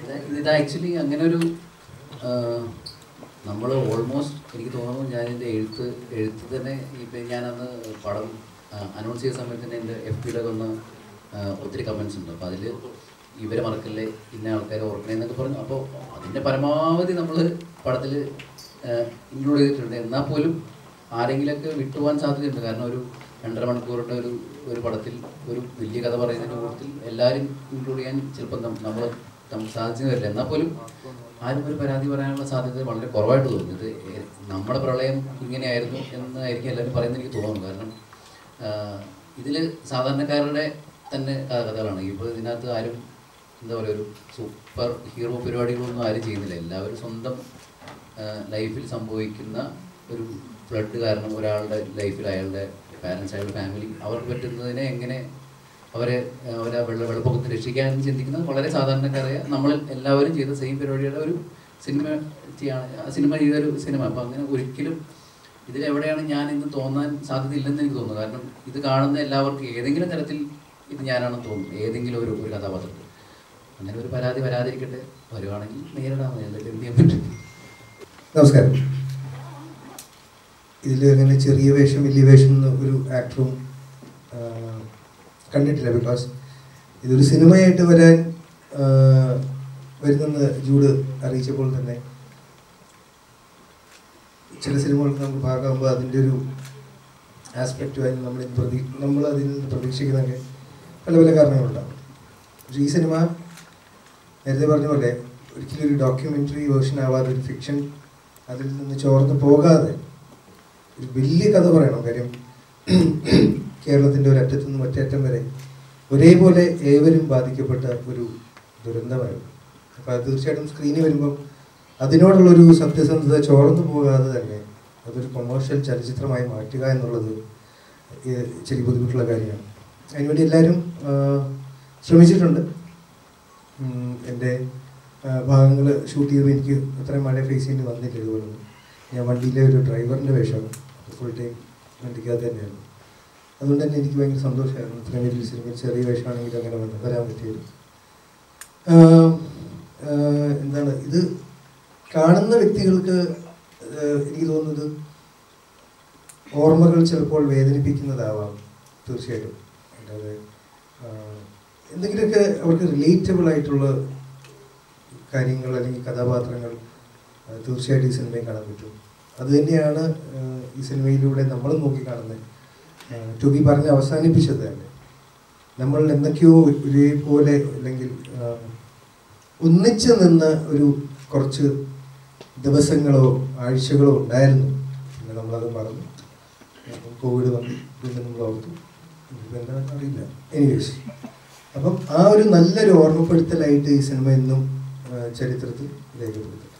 ഇത് ഇത് ആക്ച്വലി അങ്ങനെ ഒരു നമ്മൾ ഓൾമോസ്റ്റ് എനിക്ക് തോന്നുന്നു ഞാൻ എൻ്റെ എഴുത്ത് എഴുത്ത് തന്നെ ഇപ്പം ഞാനന്ന് പടം അനൗൺസ് ചെയ്ത സമയത്ത് തന്നെ എൻ്റെ എഫ് പിയിലൊക്കെ ഒന്ന് ആ, ഒത്തിരി കമൻസ് ഉണ്ട് അപ്പോൾ അതിൽ ഇവരെ മറക്കല്ലേ ഇന്ന ആൾക്കാരെ ഓർക്കണേ എന്നൊക്കെ പറഞ്ഞു അപ്പോൾ അതിൻ്റെ പരമാവധി നമ്മൾ പടത്തിൽ ഇൻക്ലൂഡ് ചെയ്തിട്ടുണ്ട് എന്നാൽ പോലും ആരെങ്കിലുമൊക്കെ വിട്ടുപോകാൻ സാധ്യതയുണ്ട് കാരണം ഒരു രണ്ടര മണിക്കൂറിൻ്റെ ഒരു ഒരു പടത്തിൽ ഒരു വലിയ കഥ പറയുന്നതിൻ്റെ കൂട്ടത്തിൽ എല്ലാവരും ഇൻക്ലൂഡ് ചെയ്യാൻ ചിലപ്പോൾ നമ്മൾ നമുക്ക് സാധിച്ചു വരില്ല എന്നാൽ പോലും ആരും ഒരു പരാതി പറയാനുള്ള സാധ്യത വളരെ കുറവായിട്ട് തോന്നുന്നു ഇത് ഏ- നമ്മുടെ പ്രളയം ഇങ്ങനെയായിരുന്നു എന്നായിരിക്കും എല്ലാവരും പറയുന്നത് എനിക്ക് തോന്നുന്നു കാരണം ഇതിൽ സാധാരണക്കാരുടെ തന്നെ ക- കഥകളാണ് ഇപ്പോൾ ഇതിനകത്ത് ആരും എന്താ പറയുക ഒരു സൂപ്പർ ഹീറോ പരിപാടികളൊന്നും ആരും ചെയ്യുന്നില്ല എല്ലാവരും സ്വന്തം ലൈഫിൽ സംഭവിക്കുന്ന ഒരു ഫ്ലഡ് കാരണം ഒരാളുടെ ലൈഫിൽ അയാളുടെ പാരൻസ് അയാളുടെ ഫാമിലി അവർക്ക് പറ്റുന്നതിനെ എങ്ങനെ അവരെ അവരെ വെള്ള വെള്ളപ്പൊക്കത്തിൽ രക്ഷിക്കാൻ എന്ന് ചിന്തിക്കുന്നത് വളരെ സാധാരണക്കാരായ നമ്മൾ എല്ലാവരും ചെയ്ത സെയിം പരിപാടിയുടെ ഒരു സിനിമ ചെയ്യാണ് ആ സിനിമ ചെയ്ത ഒരു സിനിമ അപ്പം അങ്ങനെ ഒരിക്കലും ഇതിലെവിടെയാണ് ഞാൻ എന്ന് തോന്നാൻ സാധ്യതയില്ലെന്ന് എനിക്ക് തോന്നുന്നു കാരണം ഇത് കാണുന്ന എല്ലാവർക്കും ഏതെങ്കിലും തരത്തിൽ ഇത് ഞാനാണെന്ന് തോന്നുന്നു ഏതെങ്കിലും ഒരു ഒരു കഥാപാത്രത്തിൽ അങ്ങനെ ഒരു പരാതി വരാതിരിക്കട്ടെ വരുവാണെങ്കിൽ നേരിടാം എന്തൊക്കെ എന്ത് ചെയ്യാൻ പറ്റും നമസ്കാരം ഇതിൽ അങ്ങനെ ചെറിയ വേഷം വലിയ വേഷം എന്ന ഒരു ആക്ടറും ആ, കണ്ടിട്ടില്ല ബിക്കോസ് ഇതൊരു സിനിമയായിട്ട് വരാൻ ആ, വരുന്നെന്ന് ജൂഡ് അറിയിച്ചപ്പോൾ തന്നെ ചില സിനിമകൾക്ക് നമുക്ക് ഭാഗമാകുമ്പോൾ അതിൻ്റെ ഒരു ആസ്പെക്റ്റുമായി നമ്മൾ ഇന്ന് പ്രതി നമ്മൾ അതിൽ നിന്ന് പ്രതീക്ഷിക്കുന്നതൊക്കെ പല പല കാരണങ്ങളുണ്ടാകും പക്ഷേ ഈ സിനിമ നേരത്തെ പറഞ്ഞ പോലെ ഒരിക്കലും ഒരു ഡോക്യുമെൻ്ററി വേർഷൻ ആവാതെ ഒരു ഫിക്ഷൻ അതിൽ നിന്ന് ചോർന്ന് പോകാതെ ഒരു വലിയ കഥ പറയണം കാര്യം കേരളത്തിൻ്റെ ഒരു അറ്റത്തു നിന്ന് മറ്റേ അറ്റം വരെ ഒരേപോലെ ഏവരും ബാധിക്കപ്പെട്ട ഒരു ദുരന്തമായിരുന്നു അപ്പോൾ അത് തീർച്ചയായിട്ടും സ്ക്രീനിൽ വരുമ്പം അതിനോടുള്ളൊരു സത്യസന്ധത ചോർന്നു പോകാതെ തന്നെ അതൊരു കൊമേഴ്ഷ്യൽ ചലച്ചിത്രമായി മാറ്റുക എന്നുള്ളത് ഏഹ് ഇച്ചിരി ബുദ്ധിമുട്ടുള്ള കാര്യമാണ് അതിനുവേണ്ടി എല്ലാവരും ആഹ്, ശ്രമിച്ചിട്ടുണ്ട് ഉം, എൻ്റെ ഭാഗങ്ങൾ ഷൂട്ട് ചെയ്തപ്പോൾ എനിക്ക് അത്രയും മഴ ഫേസ് ചെയ്യേണ്ടി വന്നില്ല ഇതുപോലെ ഞാൻ വണ്ടിയിലെ ഒരു ഡ്രൈവറിൻ്റെ വേഷമാണ് ഫുൾ ടൈം വണ്ടിക്കകത്ത് തന്നെയായിരുന്നു അതുകൊണ്ട് തന്നെ എനിക്ക് ഭയങ്കര സന്തോഷമായിരുന്നു ഇത്രയും വലിയ സിനിമയിൽ ചെറിയ വേഷമാണെങ്കിൽ അങ്ങനെ വന്ന് വരാൻ പറ്റിയത് ആഹ്, ആഹ്, എന്താണ് ഇത് കാണുന്ന വ്യക്തികൾക്ക് ആഹ്, എനിക്ക് തോന്നുന്നത് ഓർമ്മകൾ ചിലപ്പോൾ വേദനിപ്പിക്കുന്നതാവാം തീർച്ചയായിട്ടും അല്ലാതെ ആഹ്, എന്തെങ്കിലുമൊക്കെ അവർക്ക് റിലേറ്റബിൾ ആയിട്ടുള്ള കാര്യങ്ങൾ അല്ലെങ്കിൽ കഥാപാത്രങ്ങൾ ആഹ്, തീർച്ചയായിട്ടും ഈ സിനിമയിൽ കാണാൻ പറ്റും അത് തന്നെയാണ് ആഹ്, ഈ സിനിമയിലൂടെ നമ്മൾ നോക്കിക്കാണുന്നത് ആഹ്, ടു ബി പറഞ്ഞ് അവസാനിപ്പിച്ചത് തന്നെ നമ്മൾ എന്തൊക്കെയോ ഒരേപോലെ അല്ലെങ്കിൽ ആഹ്, ഒന്നിച്ച് നിന്ന് ഒരു കുറച്ച് ദിവസങ്ങളോ ആഴ്ചകളോ ഉണ്ടായിരുന്നു പിന്നെ നമ്മളത് മറന്നു അപ്പം കോവിഡ് വന്നു പിന്നെ നമ്മൾ ഓർത്തു ഇനിയിപ്പോൾ എന്താണെന്ന് അറിയില്ല എനിവേസ് അപ്പം ആ ഒരു നല്ലൊരു ഓർമ്മപ്പെടുത്തലായിട്ട് ഈ സിനിമ എന്നും ആ, ചരിത്രത്തിൽ രേഖപ്പെടുത്തും